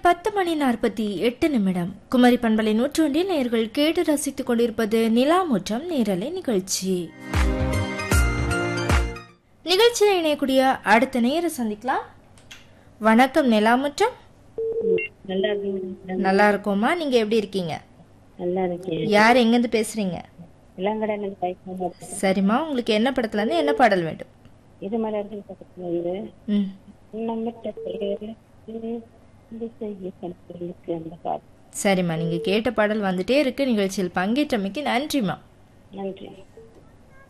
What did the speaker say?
பத்து மணி நாற்பத்தி எட்டு நிமிடம் குமரி பண்பலை நூற்றொன்றில் நேர்கள் கேட்டு ரசித்துக் கொண்டிருப்பது நிலாமுற்றம் நேரலை நிகழ்ச்சி நிகழ்ச்சியில் இணையக்கூடிய அடுத்த நேர சந்திக்கலாம் வணக்கம் நிலாமுற்றம் நல்லா இருக்கீங்க மேடம் நல்லா இருக்கோமா நீங்க எப்படி இருக்கீங்க நல்லா இருக்கேன் யார் எங்கேருந்து பேசுறீங்க இளங்கடன் பயக்கமா சரிம்மா உங்களுக்கு என்ன படத்துல இருந்து என்ன பாடல் வேண்டும் இது மலர்கள் பக்கத்துல வந்து ம் நம்மகிட்ட பேரு இது செய்ய கணக்கு அந்த பாட்டு சரிம்மா நீங்க கேட்ட பாடல் வந்துட்டே இருக்கு நிகழ்ச்சியில் பங்கேற்றமைக்கு நன்றிம்மா நன்றி